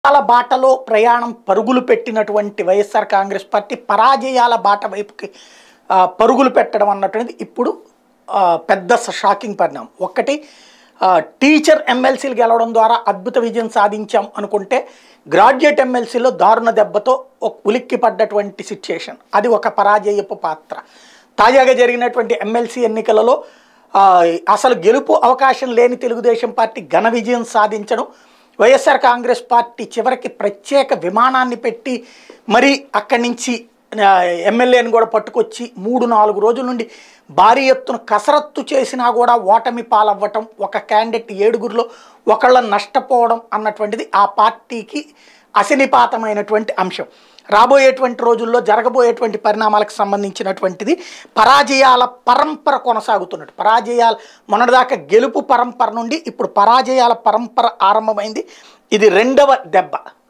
పరాజయాల బాటలో ప్రయాణం పరుగులు పెట్టినటువంటి వైఎస్ఆర్ కాంగ్రెస్ పార్టీ పరాజయాల బాట వైపుకి ఆ, పరుగులు పెట్టడం అన్నటువంటిది ఇప్పుడు ఆ, పెద్ద షాకింగ్ పరిణామం ఒక్కటి ఆ, టీచర్ ఎమ్మెల్సీలు గెలవడం ద్వారా అద్భుత విజయం సాధించాం అనుకుంటే గ్రాడ్యుయేట్ ఎమ్మెల్సీలో దారుణ దెబ్బతో ఒక ఉలిక్కి పడ్డటువంటి సిచ్యుయేషన్ అది ఒక పరాజయపు పాత్ర తాజాగా జరిగినటువంటి ఎమ్మెల్సీ ఎన్నికలలో ఆ, అసలు గెలుపు అవకాశం లేని తెలుగుదేశం పార్టీ ఘన విజయం సాధించడం వైఎస్ఆర్ కాంగ్రెస్ పార్టీ చివరికి ప్రత్యేక విమానాన్ని పెట్టి మరి అక్కడి నుంచి ఆ, ఎమ్మెల్యేని కూడా పట్టుకొచ్చి మూడు నాలుగు రోజుల నుండి భారీ ఎత్తున కసరత్తు చేసినా కూడా ఓటమి పాలవ్వటం ఒక క్యాండిడేట్ ఏడుగురిలో ఒకళ్ళ నష్టపోవడం అన్నటువంటిది ఆ పార్టీకి అశనిపాతమైనటువంటి అంశం రాబోయేటువంటి రోజుల్లో జరగబోయేటువంటి పరిణామాలకు సంబంధించినటువంటిది పరాజయాల పరంపర కొనసాగుతున్నట్టు పరాజయాల మొన్నటిదాకా గెలుపు పరంపర నుండి ఇప్పుడు పరాజయాల పరంపర ఆరంభమైంది ఇది రెండవ దెబ్బ